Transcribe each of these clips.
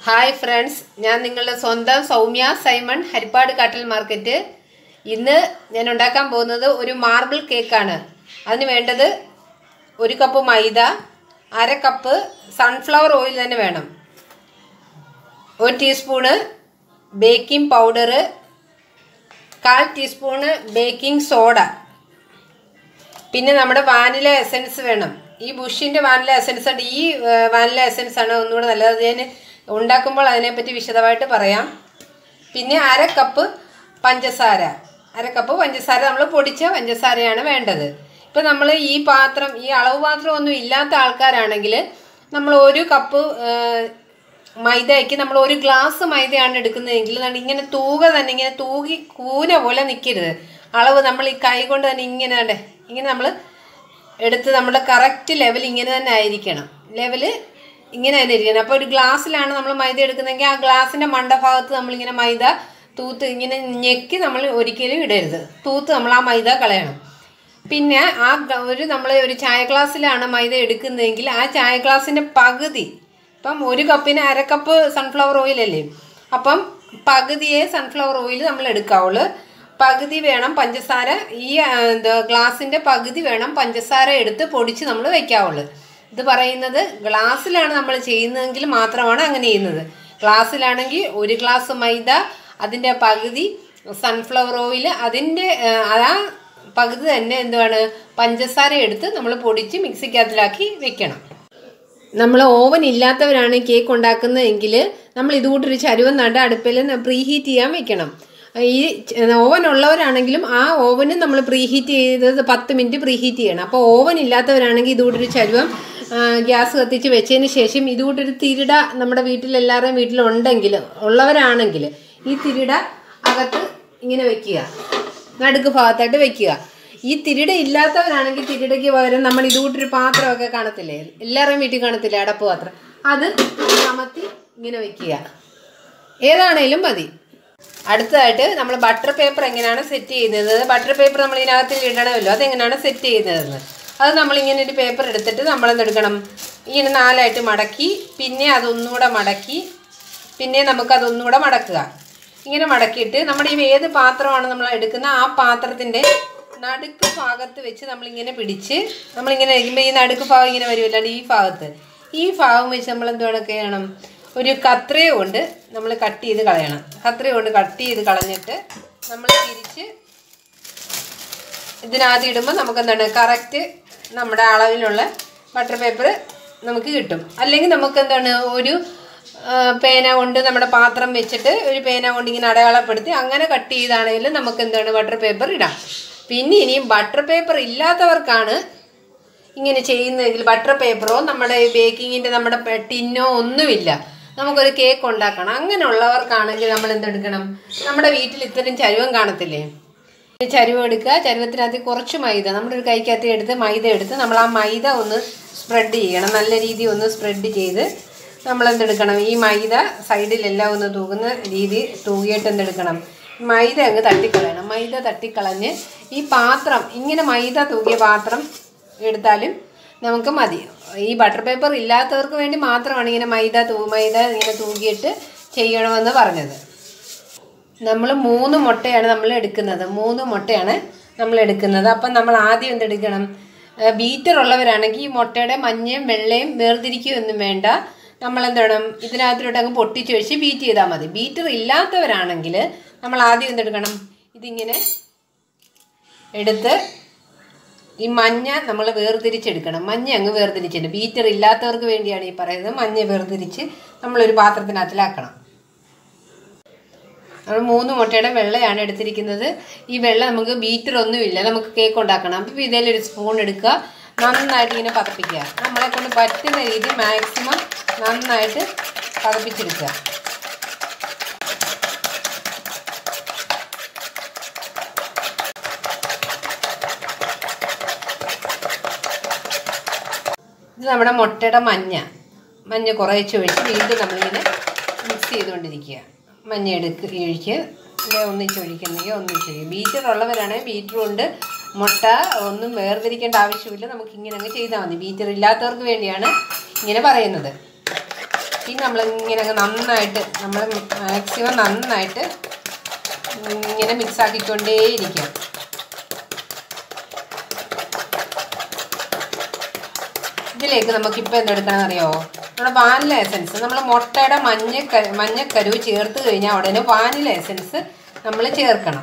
Hi friends ഞാൻ നിങ്ങളുടെ സ്വന്തം സൗമ്യ സൈമൺ ഹരിപ്പാട് കാട്ടൽ മാർക്കറ്റ് ഇന്ന് ഞാൻ ഉണ്ടാക്കാൻ പോകുന്നത് ഒരു മാർബിൾ കേക്കാണ് അതിന് വേണ്ടത് ഒരു കപ്പ് മൈദ അര കപ്പ് സൺഫ്ലവർ ഓയിൽ തന്നെ വേണം ഒരു ടീസ്പൂണ് ബേക്കിംഗ് പൗഡർ കാൽ ടീസ്പൂണ് ബേക്കിംഗ് സോഡ പിന്നെ നമ്മുടെ വാനില എസൻസ് വേണം ഈ ബുഷിൻ്റെ വാനില എസൻസ് ഉണ്ട് ഈ ഏഹ്, വാനില എസൻസ് ആണ് ഒന്നുകൂടെ നല്ലത് അത് ഞാൻ ഉണ്ടാക്കുമ്പോൾ അതിനെപ്പറ്റി വിശദമായിട്ട് പറയാം പിന്നെ അര കപ്പ് പഞ്ചസാര അര കപ്പ് പഞ്ചസാര നമ്മൾ പൊടിച്ച പഞ്ചസാരയാണ് വേണ്ടത് ഇപ്പം നമ്മൾ ഈ പാത്രം ഈ അളവ് പാത്രം ഒന്നും ഇല്ലാത്ത ആൾക്കാരാണെങ്കിൽ നമ്മൾ ഒരു കപ്പ് ഏഹ്, മൈദയ്ക്ക് നമ്മൾ ഒരു ഗ്ലാസ് മൈദയാണ് എടുക്കുന്നതെങ്കിൽ നമ്മൾ ഇങ്ങനെ തൂക തന്നെ ഇങ്ങനെ തൂകി കൂന പോലെ നിൽക്കരുത് അളവ് നമ്മൾ ഈ കൈ കൊണ്ട് തന്നെ ഇങ്ങനെ ദേ ഇങ്ങനെ നമ്മൾ എടുത്ത് നമ്മുടെ കറക്റ്റ് ലെവൽ ഇങ്ങനെ തന്നെ ആയിരിക്കണം ലെവല് ഇങ്ങനെ തന്നെ ഇരിക്കണം അപ്പോൾ ഒരു ഗ്ലാസ്സിലാണ് നമ്മൾ മൈദ എടുക്കുന്നതെങ്കിൽ ആ ഗ്ലാസിൻ്റെ മണ്ടഭാഗത്ത് നമ്മളിങ്ങനെ മൈദ തൂത്ത് ഇങ്ങനെ ഞെക്കി നമ്മൾ ഒരിക്കലും ഇടരുത് തൂത്ത് നമ്മൾ ആ മൈദ കളയണം പിന്നെ ആ ഗ- ഒരു നമ്മൾ ഒരു ചായ ഗ്ലാസ്സിലാണ് മൈദ എടുക്കുന്നതെങ്കിൽ ആ ചായ ഗ്ലാസ്സിൻ്റെ പകുതി ഇപ്പം ഒരു കപ്പിന് അര കപ്പ് സൺഫ്ലവർ ഓയിൽ അല്ലേ അപ്പം പകുതിയെ സൺഫ്ലവർ ഓയിൽ നമ്മൾ എടുക്കാവുള്ളൂ പകുതി വേണം പഞ്ചസാര ഈ ആ, എന്താ ഗ്ലാസിൻ്റെ പകുതി വേണം പഞ്ചസാര എടുത്ത് പൊടിച്ച് നമ്മൾ വെക്കാവുള്ളൂ ഇത് പറയുന്നത് ഗ്ലാസ്സിലാണ് നമ്മൾ ചെയ്യുന്നതെങ്കിൽ മാത്രമാണ് അങ്ങനെ ചെയ്യുന്നത് ഗ്ലാസ്സിലാണെങ്കിൽ ഒരു ഗ്ലാസ് മൈദ അതിൻ്റെ പകുതി സൺഫ്ലവർ ഓയിൽ അതിൻ്റെ ആ, ആ പകുതി തന്നെ എന്തുവാണ് പഞ്ചസാര എടുത്ത് നമ്മൾ പൊടിച്ച് മിക്സിക്കകത്തിലാക്കി വെക്കണം നമ്മൾ ഓവൻ ഇല്ലാത്തവരാണ് കേക്ക് ഉണ്ടാക്കുന്നതെങ്കിൽ നമ്മൾ ഇതുകൂട്ടൊരു ചരുവം നട്ട് അടുപ്പിൽ പ്രീ ഹീറ്റ് ചെയ്യാൻ വെക്കണം ഈ ഓവൻ ഉള്ളവരാണെങ്കിലും ആ ഓവന് നമ്മൾ പ്രീ ഹീറ്റ് ചെയ്തത് പത്ത് മിനിറ്റ് പ്രീ ഹീറ്റ് ചെയ്യണം അപ്പോൾ ഓവൻ ഇല്ലാത്തവരാണെങ്കിൽ ഇതുകൂട്ടൊരു ചരുവം ആ, ഗ്യാസ് കത്തിച്ച് വെച്ചതിന് ശേഷം ഇതുകൂട്ടൊരു തിരിട നമ്മുടെ വീട്ടിൽ എല്ലാവരുടെയും വീട്ടിലുണ്ടെങ്കിൽ ഉള്ളവരാണെങ്കിൽ ഈ തിരിട അകത്ത് ഇങ്ങനെ വെക്കുക നടുക്ക് ഭാഗത്തായിട്ട് വെക്കുക ഈ തിരിട ഇല്ലാത്തവരാണെങ്കിൽ തിരിടയ്ക്ക് പകരം നമ്മൾ ഇതുകൂട്ടൊരു പാത്രമൊക്കെ കാണത്തില്ലേ എല്ലാവരുടെയും വീട്ടിൽ കാണത്തില്ലേ അടപ്പ് പാത്രം അത് അമർത്തി ഇങ്ങനെ വെക്കുക ഏതാണേലും മതി അടുത്തതായിട്ട് നമ്മൾ ബട്ടർ പേപ്പർ എങ്ങനെയാണ് സെറ്റ് ചെയ്യുന്നത് ബട്ടർ പേപ്പർ നമ്മൾ ഇതിനകത്ത് ഇടണമല്ലോ അതെങ്ങനെയാണ് സെറ്റ് ചെയ്യുന്നതെന്ന് അത് നമ്മളിങ്ങനെ ഒരു പേപ്പർ എടുത്തിട്ട് നമ്മൾ എന്തെടുക്കണം ഇങ്ങനെ നാലായിട്ട് മടക്കി പിന്നെ അതൊന്നുകൂടെ മടക്കി പിന്നെ നമുക്കതൊന്നുകൂടെ മടക്കുക ഇങ്ങനെ മടക്കിയിട്ട് നമ്മുടെ ഈ ഏത് പാത്രമാണ് നമ്മൾ എടുക്കുന്ന ആ പാത്രത്തിൻ്റെ നടുക്ക് ഭാഗത്ത് വെച്ച് നമ്മളിങ്ങനെ പിടിച്ച് നമ്മളിങ്ങനെ ഇരിക്കുമ്പോൾ ഈ നടുക്ക് ഭാഗം ഇങ്ങനെ വരുമല്ലോ ഈ ഭാഗത്ത് ഈ ഭാഗം വെച്ച് നമ്മൾ എന്തുകൊണ്ടൊക്കെ ചെയ്യണം ഒരു കത്രിക കൊണ്ട് നമ്മൾ കട്ട് ചെയ്ത് കളയണം കത്രിക കൊണ്ട് കട്ട് ചെയ്ത് കളഞ്ഞിട്ട് നമ്മൾ തിരിച്ച് ഇതിനകത്ത് ഇടുമ്പോൾ നമുക്ക് എന്താണ് കറക്റ്റ് നമ്മുടെ അളവിലുള്ള ബട്ടർ പേപ്പർ നമുക്ക് കിട്ടും അല്ലെങ്കിൽ നമുക്ക് എന്താണ് ഒരു ആ, പേന കൊണ്ട് നമ്മുടെ പാത്രം വെച്ചിട്ട് ഒരു പേന കൊണ്ട് ഇങ്ങനെ അടയാളപ്പെടുത്തി അങ്ങനെ കട്ട് ചെയ്താണെങ്കിലും നമുക്ക് എന്താണ് ബട്ടർ പേപ്പർ ഇടാം പിന്നെ ഇനിയും ബട്ടർ പേപ്പർ ഇല്ലാത്തവർക്കാണ് ഇങ്ങനെ ചെയ്യുന്നതെങ്കിൽ ബട്ടർ പേപ്പറോ നമ്മുടെ ബേക്കിങ്ങിൻ്റെ നമ്മുടെ പെ- ടിന്നോ ഒന്നുമില്ല നമുക്കൊരു കേക്ക് ഉണ്ടാക്കണം അങ്ങനെയുള്ളവർക്കാണെങ്കിൽ നമ്മൾ എന്തെടുക്കണം നമ്മുടെ വീട്ടിൽ ഇത്രയും ചരുവം കാണത്തില്ലേ ഈ ചരുവം എടുക്കുക ചരുവത്തിനകത്ത് കുറച്ച് മൈദ നമ്മുടെ ഒരു കൈക്കകത്ത് എടുത്ത് മൈദ എടുത്ത് നമ്മൾ ആ മൈദ ഒന്ന് സ്പ്രെഡ് ചെയ്യണം നല്ല രീതിയിൽ ഒന്ന് സ്പ്രെഡ് ചെയ്ത് നമ്മൾ എന്തെടുക്കണം ഈ മൈദ സൈഡിലെല്ലാം ഒന്ന് തൂകുന്ന രീതി തൂകിയിട്ട് എന്തെടുക്കണം മൈദ അങ്ങ് തട്ടിക്കളയണം മൈദ തട്ടിക്കളഞ്ഞ് ഈ പാത്രം ഇങ്ങനെ മൈദ തൂകിയ പാത്രം എടുത്താലും നമുക്ക് മതി ഈ ബട്ടർ പേപ്പർ ഇല്ലാത്തവർക്ക് വേണ്ടി മാത്രമാണ് ഇങ്ങനെ മൈദ തൂ മൈദ ഇങ്ങനെ തൂകിയിട്ട് ചെയ്യണമെന്ന് പറഞ്ഞത് നമ്മൾ മൂന്ന് മുട്ടയാണ് നമ്മൾ എടുക്കുന്നത് മൂന്ന് മുട്ടയാണ് നമ്മൾ എടുക്കുന്നത് അപ്പം നമ്മൾ ആദ്യം എന്തെടുക്കണം ബീറ്റർ ഉള്ളവരാണെങ്കിൽ ഈ മുട്ടയുടെ മഞ്ഞയും വെള്ളയും വേർതിരിക്കുകയൊന്നും വേണ്ട നമ്മൾ എന്താണ് ഇതിനകത്തോട്ട് അങ്ങ് പൊട്ടിച്ച് വെച്ച് ബീറ്റ് ചെയ്താൽ മതി ബീറ്റർ ഇല്ലാത്തവരാണെങ്കിൽ നമ്മൾ ആദ്യം എന്തെടുക്കണം ഇതിങ്ങനെ എടുത്ത് ഈ മഞ്ഞ നമ്മൾ വേർതിരിച്ചെടുക്കണം മഞ്ഞ അങ്ങ് വേർതിരിച്ചിട്ട് ബീറ്റർ ഇല്ലാത്തവർക്ക് വേണ്ടിയാണ് ഈ പറയുന്നത് മഞ്ഞ വേർതിരിച്ച് നമ്മളൊരു പാത്രത്തിനകത്തിലാക്കണം നമ്മൾ മൂന്ന് മുട്ടയുടെ വെള്ളയാണ് എടുത്തിരിക്കുന്നത് ഈ വെള്ള നമുക്ക് ബീറ്റർ ഒന്നുമില്ല നമുക്ക് കേക്ക് ഉണ്ടാക്കണം അപ്പോൾ ഇതിലൊരു സ്പൂൺ എടുക്കുക നന്നായിട്ട് ഇങ്ങനെ പതപ്പിക്കുക നമ്മളെ കൊണ്ട് പറ്റുന്ന രീതി മാക്സിമം നന്നായിട്ട് പതപ്പിച്ചെടുക്കുക ഇത് നമ്മുടെ മുട്ടയുടെ മഞ്ഞ മഞ്ഞ കുറേശ്ശെ ഒഴിച്ച് വീണ്ടും നമ്മളിങ്ങനെ മിക്സ് ചെയ്തുകൊണ്ടിരിക്കുക മഞ്ഞ എടുക്ക് ഒഴിച്ച് ഇങ്ങനെ ഒന്നിച്ച് ഒഴിക്കുന്നെങ്കിൽ ഒന്നിച്ച് ഒഴിക്കും ബീറ്റർ ഉള്ളവരാണെങ്കിൽ ബീറ്റർ കൊണ്ട് മുട്ട ഒന്നും വേർതിരിക്കേണ്ട ആവശ്യമില്ല നമുക്ക് ഇങ്ങനെ അങ്ങ് ചെയ്താൽ മതി ബീറ്റർ ഇല്ലാത്തവർക്ക് വേണ്ടിയാണ് ഇങ്ങനെ പറയുന്നത് പിന്നെ നമ്മൾ ഇങ്ങനെ അങ്ങ് നന്നായിട്ട് നമ്മൾ മാക്സിമം നന്നായിട്ട് ഇങ്ങനെ മിക്സ് ആക്കിക്കൊണ്ടേയിരിക്കാം ഇതിലേക്ക് നമുക്കിപ്പോൾ എന്തെടുക്കണമെന്ന് അറിയാമോ നമ്മുടെ വാനില എസൻസ് നമ്മൾ മുട്ടയുടെ മഞ്ഞ മഞ്ഞക്കരു ചേർത്ത് കഴിഞ്ഞാൽ ഉടനെ വാനില എസൻസ് നമ്മൾ ചേർക്കണം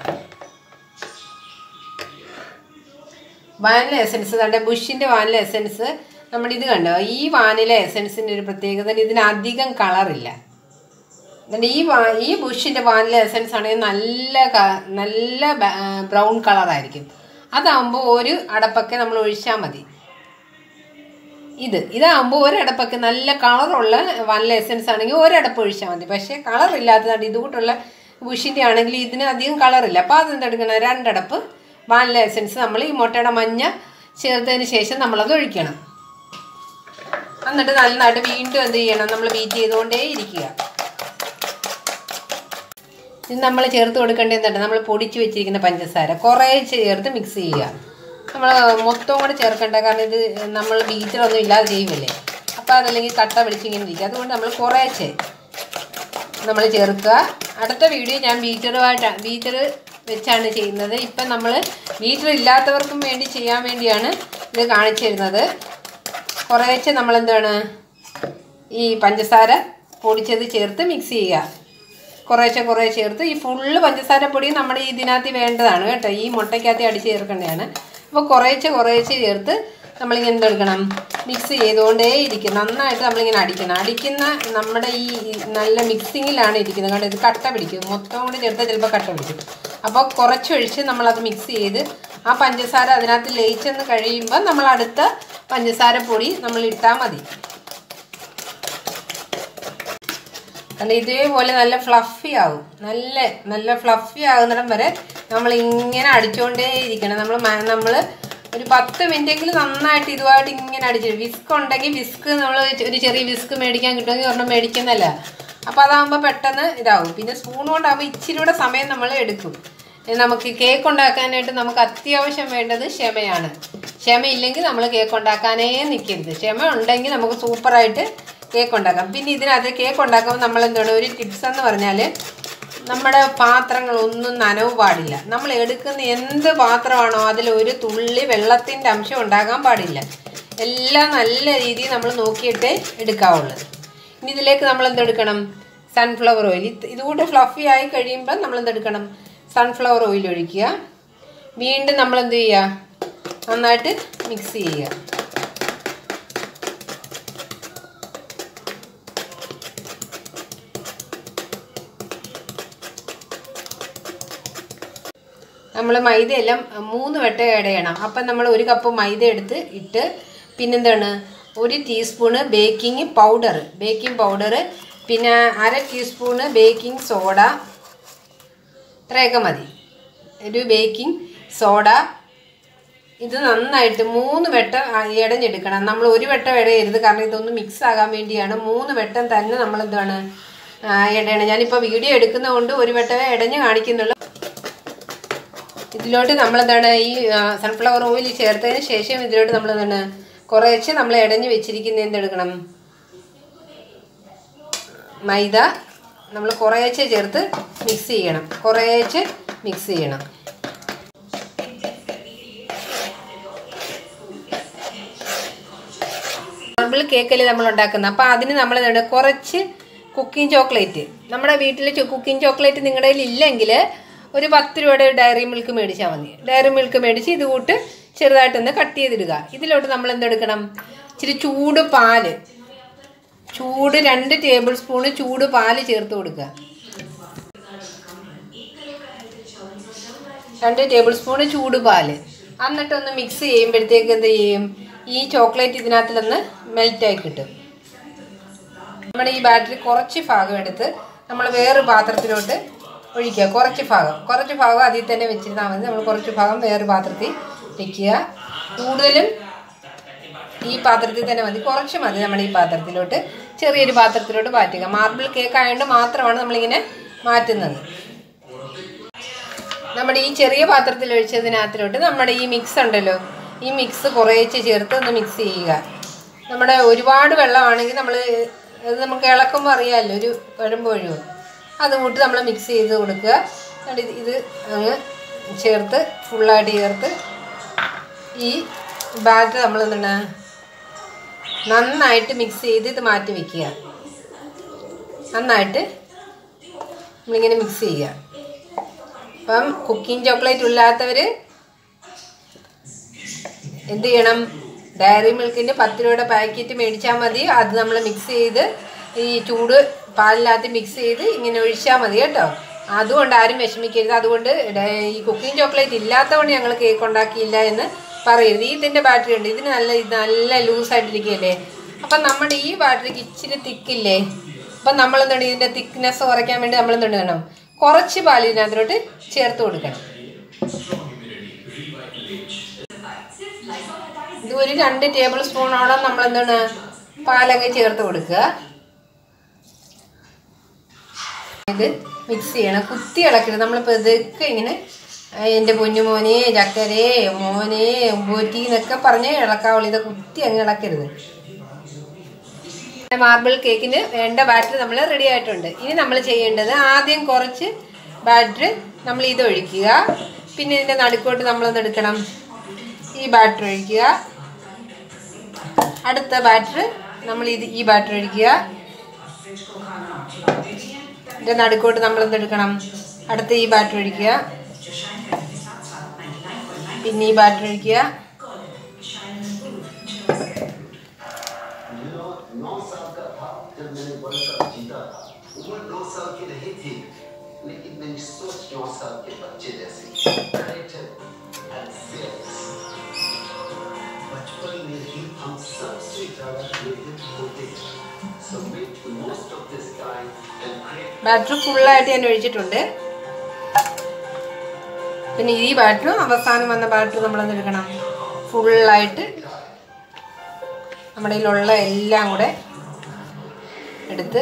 വാനില എസൻസ് കണ്ട ബുഷിൻ്റെ വാനില എസൻസ് നമ്മുടെ ഇത് കണ്ടോ ഈ വാനില എസൻസിൻ്റെ ഒരു പ്രത്യേകത ഇതിന് അധികം കളറില്ല എന്നിട്ട് ഈ വാ ഈ ബുഷിൻ്റെ വാനില എസൻസ് ആണെങ്കിൽ നല്ല ക- നല്ല ബ്രൗൺ കളറായിരിക്കും അതാകുമ്പോൾ ഒരു അടപ്പൊക്കെ നമ്മൾ ഒഴിച്ചാൽ മതി ഇത് ഇതാകുമ്പോൾ ഒരടപ്പൊക്കെ നല്ല കളറുള്ള വാനില എസൻസ് ആണെങ്കിൽ ഒരടപ്പ് ഒഴിച്ചാൽ മതി പക്ഷേ കളർ ഇല്ലാത്തതാണ് ഇതുകൂട്ടുള്ള ബുഷിൻ്റെ ആണെങ്കിൽ ഇതിന് അധികം കളറില്ല അപ്പോൾ അതെന്തെടുക്കണം രണ്ടടപ്പ് വാനില എസൻസ് നമ്മൾ ഈ മുട്ടയുടെ മഞ്ഞ ചേർത്തതിന് ശേഷം നമ്മളത് ഒഴിക്കണം എന്നിട്ട് നന്നായിട്ട് വീണ്ടും എന്ത് ചെയ്യണം നമ്മൾ ബീറ്റ് ചെയ്തുകൊണ്ടേ ഇരിക്കുക ഇത് നമ്മൾ ചേർത്ത് കൊടുക്കേണ്ടത് എന്താണ് നമ്മൾ പൊടിച്ച് വെച്ചിരിക്കുന്ന പഞ്ചസാര കുറേ ചേർത്ത് മിക്സ് ചെയ്യുക നമ്മൾ മൊത്തം കൂടെ ചേർക്കേണ്ട കാരണം ഇത് നമ്മൾ ബീറ്ററൊന്നും ഇല്ലാതെ ചെയ്യുമല്ലേ അപ്പോൾ അതല്ലെങ്കിൽ കട്ട പിടിച്ചിങ്ങനെ ഇരിക്കുക അതുകൊണ്ട് നമ്മൾ കുറേശ്ശെ നമ്മൾ ചേർക്കുക അടുത്ത വീഡിയോ ഞാൻ ബീറ്ററുമായിട്ട് ബീറ്റർ വെച്ചാണ് ചെയ്യുന്നത് ഇപ്പം നമ്മൾ ബീറ്റർ ഇല്ലാത്തവർക്കും വേണ്ടി ചെയ്യാൻ വേണ്ടിയാണ് ഇത് കാണിച്ചു തരുന്നത് കുറേശ്ശെ നമ്മളെന്താണ് ഈ പഞ്ചസാര പൊടിച്ചത് ചേർത്ത് മിക്സ് ചെയ്യുക കുറേശ്ശെ കുറേ ചേർത്ത് ഈ ഫുള്ള് പഞ്ചസാര പൊടി നമ്മുടെ ഇതിനകത്ത് വേണ്ടതാണ് കേട്ടോ ഈ മുട്ടയ്ക്കകത്ത് അടിച്ച് ചേർക്കേണ്ടതാണ് അപ്പോൾ കുറേശ്ശെ കുറേശ്ശെ ചേർത്ത് നമ്മളിങ്ങനെ എന്തെടുക്കണം മിക്സ് ചെയ്തുകൊണ്ടേ ഇരിക്കും നന്നായിട്ട് നമ്മളിങ്ങനെ അടിക്കണം അടിക്കുന്ന നമ്മുടെ ഈ നല്ല മിക്സിങ്ങിലാണ് ഇരിക്കുന്നത് കാരണം ഇത് കട്ട പിടിക്കും മൊത്തം കൂടി ചേർത്താൽ ചിലപ്പോൾ കട്ട പിടിക്കും അപ്പോൾ കുറച്ചൊഴിച്ച് നമ്മളത് മിക്സ് ചെയ്ത് ആ പഞ്ചസാര അതിനകത്ത് ലയിച്ചെന്ന് കഴിയുമ്പോൾ നമ്മൾ അടുത്ത പഞ്ചസാര പൊടി നമ്മൾ ഇട്ടാൽ മതി കാരണം ഇതേപോലെ നല്ല ഫ്ലഫി ആവും നല്ല നല്ല ഫ്ലഫി ആകുന്നിടം വരെ നമ്മൾ ഇങ്ങനെ അടിച്ചുകൊണ്ടേ ഇരിക്കണം നമ്മൾ നമ്മൾ ഒരു പത്ത് മിനിറ്റെങ്കിലും നന്നായിട്ട് ഇതുമായിട്ട് ഇങ്ങനെ അടിച്ചു വിസ്ക് ഉണ്ടെങ്കിൽ വിസ്ക് നമ്മൾ ഒരു ചെറിയ വിസ്ക് മേടിക്കാൻ കിട്ടുമെങ്കിൽ ഒരെണ്ണം മേടിക്കുന്നല്ല അപ്പോൾ അതാകുമ്പോൾ പെട്ടെന്ന് ഇതാവും പിന്നെ സ്പൂൺ കൊണ്ടാകുമ്പോൾ ഇച്ചിരി കൂടെ സമയം നമ്മൾ എടുക്കും ഏ, നമുക്ക് കേക്ക് ഉണ്ടാക്കാനായിട്ട് നമുക്ക് അത്യാവശ്യം വേണ്ടത് ക്ഷമയാണ് ക്ഷമയില്ലെങ്കിൽ നമ്മൾ കേക്ക് ഉണ്ടാക്കാനേ നിൽക്കരുത് ക്ഷമ ഉണ്ടെങ്കിൽ നമുക്ക് സൂപ്പറായിട്ട് കേക്ക് ഉണ്ടാക്കാം പിന്നെ ഇതിനകത്ത് കേക്ക് ഉണ്ടാക്കുമ്പോൾ നമ്മൾ എന്താണ് ഒരു ടിപ്സ് എന്ന് പറഞ്ഞാൽ നമ്മുടെ പാത്രങ്ങളൊന്നും നനവ് പാടില്ല നമ്മൾ എടുക്കുന്ന എന്ത് പാത്രമാണോ അതിൽ ഒരു തുള്ളി വെള്ളത്തിൻ്റെ അംശം ഉണ്ടാകാൻ പാടില്ല എല്ലാം നല്ല രീതിയിൽ നമ്മൾ നോക്കിയിട്ടേ എടുക്കാവുള്ളൂ ഇനി ഇതിലേക്ക് നമ്മൾ എന്തെടുക്കണം സൺഫ്ലവർ ഓയിൽ ഇത് ഇതുകൂട്ട് ഫ്ലഫി ആയി കഴിയുമ്പോൾ നമ്മൾ എന്തെടുക്കണം സൺഫ്ലവർ ഓയിൽ ഒഴിക്കുക വീണ്ടും നമ്മൾ എന്ത് ചെയ്യുക നന്നായിട്ട് മിക്സ് ചെയ്യുക നമ്മൾ മൈദയെല്ലാം മൂന്ന് വട്ടം ആഡ് ചെയ്യണം അപ്പം നമ്മൾ ഒരു കപ്പ് മൈദ എടുത്ത് ഇട്ട് പിന്നെന്താണ് ഒരു teaspoon baking powder baking powder പിന്നെ അര ടീസ്പൂണ് ബേക്കിംഗ് സോഡ ഇത്രയൊക്കെ മതി ഒരു ബേക്കിംഗ് സോഡ ഇത് നന്നായിട്ട് മൂന്ന് വട്ടം ആ, ഇടഞ്ഞെടുക്കണം നമ്മൾ ഒരു വട്ടം ഇടയരുത് കാരണം ഇതൊന്ന് മിക്സ് ആകാൻ വേണ്ടിയാണ് മൂന്ന് വട്ടം തന്നെ നമ്മൾ എന്താണ് ആ, ഇടയണം ഞാനിപ്പോൾ വീഡിയോ എടുക്കുന്നതുകൊണ്ട് ഒരു വട്ടമേ ഇടഞ്ഞ് കാണിക്കുന്നുള്ളൂ ഇതിലോട്ട് നമ്മളെന്താണ് ഈ സൺഫ്ലവർ ഓയിൽ ചേർത്തതിന് ശേഷം ഇതിലോട്ട് നമ്മൾ എന്താണ് കുറേശ്ശെ നമ്മൾ ഇടഞ്ഞ് വെച്ചിരിക്കുന്ന എന്തെടുക്കണം മൈദ നമ്മൾ കുറേശ്ശെ ചേർത്ത് മിക്സ് ചെയ്യണം കുറേശ്ശെ മിക്സ് ചെയ്യണം മാർബിൾ കേക്കല്ലേ നമ്മൾ ഉണ്ടാക്കുന്നത് അപ്പോൾ അതിന് നമ്മൾ എന്താണ് കുറച്ച് കുക്കിംഗ് ചോക്ലേറ്റ് നമ്മുടെ വീട്ടിൽ കുക്കിംഗ് ചോക്ലേറ്റ് നിങ്ങളുടെ കയ്യിൽ ഇല്ലെങ്കിൽ ഒരു പത്ത് രൂപയുടെ ഡയറി മിൽക്ക് മേടിച്ചാൽ മതി ഡയറി മിൽക്ക് മേടിച്ച് ഇത് കൂട്ട് ചെറുതായിട്ടൊന്ന് കട്ട് ചെയ്തിടുക ഇതിലോട്ട് നമ്മൾ എന്തെടുക്കണം ഇച്ചിരി ചൂട് പാല് ചൂട് രണ്ട് ടേബിൾ സ്പൂണ് ചൂട് പാല് ചേർത്ത് കൊടുക്കുക രണ്ട് ടേബിൾ സ്പൂണ് ചൂട് പാല് എന്നിട്ടൊന്ന് മിക്സ് ചെയ്യുമ്പോഴത്തേക്ക് എന്ത് ചെയ്യും ഈ ചോക്ലേറ്റ് ഇതിനകത്തിലൊന്ന് മെൽറ്റായി കിട്ടും നമ്മുടെ ഈ ബാറ്ററി കുറച്ച് ഭാഗം എടുത്ത് നമ്മൾ വേറെ പാത്രത്തിലോട്ട് ഒഴിക്കുക കുറച്ച് ഭാഗം കുറച്ച് ഭാഗം അതിൽ തന്നെ വെച്ചിരുന്നാൽ മതി നമ്മൾ കുറച്ച് ഭാഗം വേറെ പാത്രത്തിൽ വെക്കുക കൂടുതലും ഈ പാത്രത്തിൽ തന്നെ മതി കുറച്ച് മതി നമ്മുടെ ഈ പാത്രത്തിലോട്ട് ചെറിയൊരു പാത്രത്തിലോട്ട് മാറ്റുക മാർബിൾ കേക്ക് ആയതുകൊണ്ട് മാത്രമാണ് നമ്മളിങ്ങനെ മാറ്റുന്നത് നമ്മുടെ ഈ ചെറിയ പാത്രത്തിൽ ഒഴിച്ചതിനകത്തിലോട്ട് നമ്മുടെ ഈ മിക്സ് ഉണ്ടല്ലോ ഈ മിക്സ് കുറേശ്ശെ ചേർത്ത് ഒന്ന് മിക്സ് ചെയ്യുക നമ്മുടെ ഒരുപാട് വെള്ളമാണെങ്കിൽ നമ്മൾ അത് നമുക്ക് ഇളക്കുമ്പോൾ അറിയാമല്ലോ ഒരു കുഴമ്പ് ഒഴിവ് അത് കൂട്ടി നമ്മൾ മിക്സ് ചെയ്ത് കൊടുക്കുക എന്നിട്ട് ഇത് ഇത് അങ്ങ് ചേർത്ത് ഫുള്ളായിട്ട് ചേർത്ത് ഈ ബാറ്റർ നമ്മൾ എന്താണ് നന്നായിട്ട് മിക്സ് ചെയ്ത് ഇത് മാറ്റി വെക്കുക നന്നായിട്ട് നമ്മളിങ്ങനെ മിക്സ് ചെയ്യുക അപ്പം കുക്കിംഗ് ചോക്ലേറ്റ് ഇല്ലാത്തവർ എന്ത് ചെയ്യണം ഡയറി മിൽക്കിൻ്റെ പത്ത് രൂപയുടെ പാക്കറ്റ് മേടിച്ചാൽ മതി അത് നമ്മൾ മിക്സ് ചെയ്ത് ഈ ചൂട് പാലിനകത്ത് മിക്സ് ചെയ്ത് ഇങ്ങനെ ഒഴിച്ചാൽ മതി കേട്ടോ അതുകൊണ്ട് ആരും വിഷമിക്കരുത് അതുകൊണ്ട് ഡ- ഈ കുക്കിംഗ് ചോക്ലേറ്റ് ഇല്ലാത്തതുകൊണ്ട് ഞങ്ങൾ കേക്ക് ഉണ്ടാക്കിയില്ല എന്ന് പറയരുത് ഈ ഇതിൻ്റെ ബാറ്ററി ഉണ്ട് ഇതിന് നല്ല ഇത് നല്ല ലൂസായിട്ടിരിക്കുകയല്ലേ അപ്പം നമ്മുടെ ഈ ബാറ്ററിക്ക് ഇച്ചിരി തിക്കില്ലേ അപ്പം നമ്മൾ എന്താണ് ഇതിൻ്റെ തിക്നെസ് കുറയ്ക്കാൻ വേണ്ടി നമ്മൾ എന്താണ് ചെയ്യണം കുറച്ച് പാൽ ഇതിനകത്തോട്ട് ചേർത്ത് കൊടുക്കണം ഇത് ഒരു രണ്ട് ടേബിൾ സ്പൂണോളം നമ്മൾ എന്താണ് പാലങ്ങ് ചേർത്ത് കൊടുക്കുക ഇത് മിക്സ് ചെയ്യണം കുത്തി ഇളക്കരുത് നമ്മളിപ്പോൾ ഇതൊക്കെ ഇങ്ങനെ "ആ, എൻ്റെ പൊന്നു മോനെ ചക്കരേ മോനെ ബോറ്റി എന്നൊക്കെ പറഞ്ഞ് ഇളക്കാവുള്ളൂ ഇത് കുത്തി അങ്ങ് ഇളക്കരുത് മാർബിൾ കേക്കിന് വേണ്ട ബാറ്റർ നമ്മൾ റെഡി ആയിട്ടുണ്ട് ഇനി നമ്മൾ ചെയ്യേണ്ടത് ആദ്യം കുറച്ച് ബാറ്റർ നമ്മൾ ഇത് ഒഴിക്കുക പിന്നെ ഇതിൻ്റെ നടുക്കോട്ട് നമ്മളൊന്ന് എടുക്കണം ഈ ബാറ്റർ ഒഴിക്കുക അടുത്ത ബാറ്റർ നമ്മൾ ഇത് ഈ ബാറ്റർ ഒഴിക്കുക ഇതിൻ്റെ നടുക്കോട്ട് നമ്മളെന്ത് എടുക്കണം അടുത്ത ഈ ബാറ്റർ ഒഴിക്കുക പിന്നെ ഈ ബാറ്റർ ഒഴിക്കുക नौ साल का था जब मैंने वर्ल्ड कप जीता था उम्र दो साल की नहीं थी लेकिन मेरी सोच नौ साल के बच्चे जैसी Creative and fearless. बचपन में ही हम सबसे ज्यादा creative होते हैं so make the most of this time and create batter ഫുള്ളായിട്ട് ഞാൻ ഒഴിച്ചിട്ടുണ്ട് പിന്നെ ഈ ബാറ്ററും അവസാനം വന്ന ബാറ്റർ നമ്മളൊന്ന് എടുക്കണം ഫുള്ളായിട്ട് നമ്മുടെ കയ്യിലുള്ള എല്ലാം കൂടെ എടുത്ത്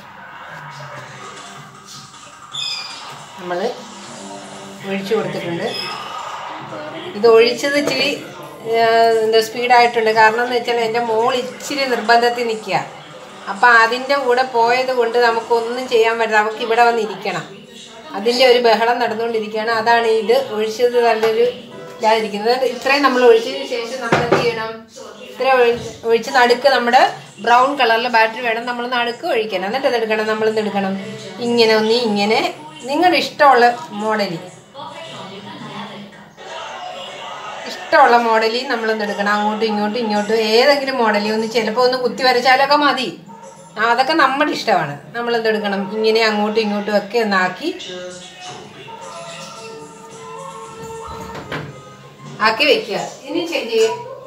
നമ്മൾ ഒഴിച്ചു കൊടുത്തിട്ടുണ്ട് ഇത് ഒഴിച്ചത് ഇച്ചിരി ആ, എന്താ സ്പീഡായിട്ടുണ്ട് കാരണം എന്ന് വെച്ചാൽ എൻ്റെ മോൾ ഇച്ചിരി നിർബന്ധത്തിൽ നിൽക്കുക അപ്പം അതിൻ്റെ കൂടെ പോയത് കൊണ്ട് നമുക്കൊന്നും ചെയ്യാൻ പറ്റില്ല അവൾക്ക് ഇവിടെ വന്ന് ഇരിക്കണം അതിൻ്റെ ഒരു ബഹളം നടന്നുകൊണ്ടിരിക്കുകയാണ് അതാണ് ഇത് ഒഴിച്ചത് നല്ലൊരു ഇതായിരിക്കുന്നത് ഇത്രയും നമ്മൾ ഒഴിച്ചതിന് ശേഷം നമ്മൾ എന്ത് ചെയ്യണം ഇത്ര ഒഴി- ഒഴിച്ച് നടുക്ക് നമ്മുടെ ബ്രൗൺ കളറിലെ ബാറ്ററി വേണം നമ്മൾ നടുക്ക് ഒഴിക്കണം എന്നിട്ട് അതെടുക്കണം നമ്മൾ എടുക്കണം ഇങ്ങനെ ഒന്ന് ഇങ്ങനെ നിങ്ങളുടെ ഇഷ്ടമുള്ള മോഡലിൽ ഇഷ്ടമുള്ള മോഡലിൽ നമ്മളൊന്ന് എടുക്കണം അങ്ങോട്ടും ഇങ്ങോട്ടും ഇങ്ങോട്ടും ഏതെങ്കിലും മോഡലിൽ ഒന്ന് ചിലപ്പോൾ ഒന്ന് കുത്തി വരച്ചാലൊക്കെ മതി ആ, അതൊക്കെ നമ്മുടെ ഇഷ്ടമാണ് നമ്മളെന്ത് എടുക്കണം ഇങ്ങനെ അങ്ങോട്ടും ഇങ്ങോട്ടും ഒക്കെ ഒന്നാക്കി ആക്കി വെക്കുക ഇനി ചെയ്ത്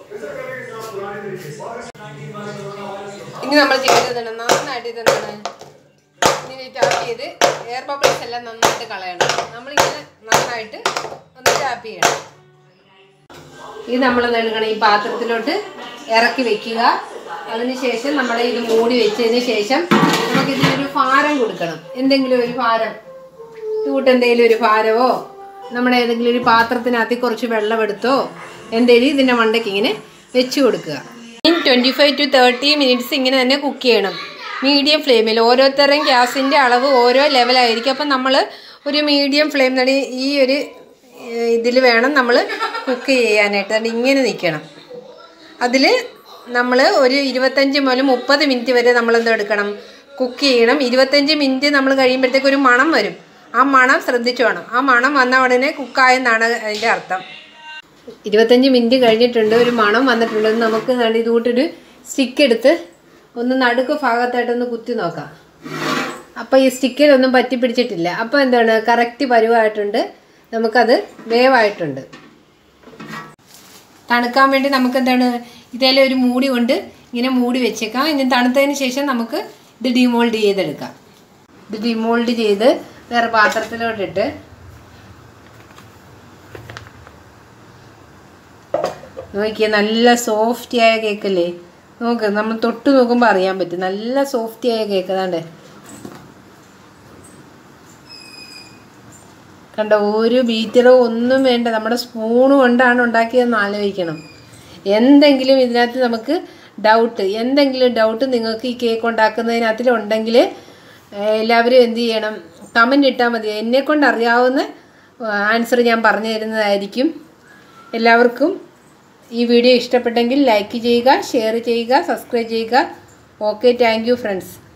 ഇനി നമ്മൾ ചെയ്തത് നന്നായിട്ട് ഇതെന്താണ് ഇങ്ങനെ ടാപ്പ് ചെയ്ത് എയർ ബബിൾസ് എല്ലാം നന്നായിട്ട് കളയണം നമ്മളിങ്ങനെ നന്നായിട്ട് ഒന്ന് ടാപ്പ് ചെയ്യണം ഇത് നമ്മൾ എടുക്കണം ഈ പാത്രത്തിലോട്ട് ഇറക്കി വെക്കുക അതിനുശേഷം നമ്മൾ ഇത് മൂടി വെച്ചതിന് ശേഷം നമുക്ക് ഇതിനൊരു ഭാരം കൊടുക്കണം എന്തെങ്കിലും ഒരു ഭാരം കൂട്ട് എന്തെങ്കിലും ഒരു ഭാരമോ നമ്മുടെ ഏതെങ്കിലും ഒരു പാത്രത്തിനകത്ത് കുറച്ച് വെള്ളമെടുത്തോ എന്തെങ്കിലും ഇതിൻ്റെ മണ്ടയ്ക്ക് ഇങ്ങനെ വെച്ച് കൊടുക്കുക twenty five to thirty minutes ഇങ്ങനെ തന്നെ കുക്ക് ചെയ്യണം മീഡിയം ഫ്ലെയിമിൽ ഓരോരുത്തരുടെയും ഗ്യാസിൻ്റെ അളവ് ഓരോ ലെവലായിരിക്കും അപ്പം നമ്മൾ ഒരു മീഡിയം ഫ്ലെയിം നടി ഈ ഒരു ഇതിൽ വേണം നമ്മൾ കുക്ക് ചെയ്യാനായിട്ട് അതുകൊണ്ട് ഇങ്ങനെ നിൽക്കണം അതിൽ നമ്മൾ ഒരു ഇരുപത്തഞ്ച് മുതൽ മുപ്പത് മിനിറ്റ് വരെ നമ്മൾ എന്തോ എടുക്കണം കുക്ക് ചെയ്യണം ഇരുപത്തഞ്ച് മിനിറ്റ് നമ്മൾ കഴിയുമ്പോഴത്തേക്ക് ഒരു മണം വരും ആ മണം ശ്രദ്ധിച്ചു വേണം ആ മണം വന്ന ഉടനെ കുക്കായെന്നാണ് അതിൻ്റെ അർത്ഥം ഇരുപത്തഞ്ച് മിനിറ്റ് കഴിഞ്ഞിട്ടുണ്ട് ഒരു മണം വന്നിട്ടുണ്ട് നമുക്ക് ദാണ്ട് ഇത് കൂട്ടൊരു സ്റ്റിക്ക് എടുത്ത് ഒന്ന് നടുക്ക് ഭാഗത്തായിട്ടൊന്ന് കുത്തി നോക്കാം അപ്പോൾ ഈ സ്റ്റിക്കിലൊന്നും പറ്റി പിടിച്ചിട്ടില്ല അപ്പോൾ എന്താണ് കറക്റ്റ് പരുവായിട്ടുണ്ട് നമുക്കത് വേവായിട്ടുണ്ട് തണുക്കാൻ വേണ്ടി നമുക്ക് എന്താണ് ഇതേലെ ഒരു മൂടി കൊണ്ട് ഇങ്ങനെ മൂടി വെച്ചേക്കാം ഇനി തണുത്തതിന് ശേഷം നമുക്ക് ഇത് ഡിമോൾഡ് ചെയ്തെടുക്കാം ഇത് ഡിമോൾഡ് ചെയ്ത് വേറെ പാത്രത്തിലോട്ടിട്ട് നോക്കിയേ നല്ല സോഫ്റ്റി ആയ കേക്കല്ലേ നോക്ക് നമ്മൾ തൊട്ട് നോക്കുമ്പോൾ അറിയാൻ പറ്റും നല്ല സോഫ്റ്റി ആയ കേക്ക് അതാണ്ടേ കണ്ട ഒരു ബീറ്ററോ ഒന്നും വേണ്ട നമ്മുടെ സ്പൂണ് കൊണ്ടാണ് ഉണ്ടാക്കിയതെന്ന് ആലോചിക്കണം എന്തെങ്കിലും ഇതിനകത്ത് നമുക്ക് ഡൗട്ട് എന്തെങ്കിലും ഡൗട്ട് നിങ്ങൾക്ക് ഈ കേക്ക് ഉണ്ടാക്കുന്നതിനകത്തിലുണ്ടെങ്കിൽ എല്ലാവരും എന്ത് ചെയ്യണം കമൻ്റ് ഇട്ടാൽ മതി എന്നെക്കൊണ്ട് അറിയാവുന്ന ആൻസർ ഞാൻ പറഞ്ഞു തരുന്നതായിരിക്കും എല്ലാവർക്കും ഈ വീഡിയോ ഇഷ്ടപ്പെട്ടെങ്കിൽ ലൈക്ക് ചെയ്യുക ഷെയർ ചെയ്യുക സബ്സ്ക്രൈബ് ചെയ്യുക ഓക്കെ താങ്ക് യു ഫ്രണ്ട്സ്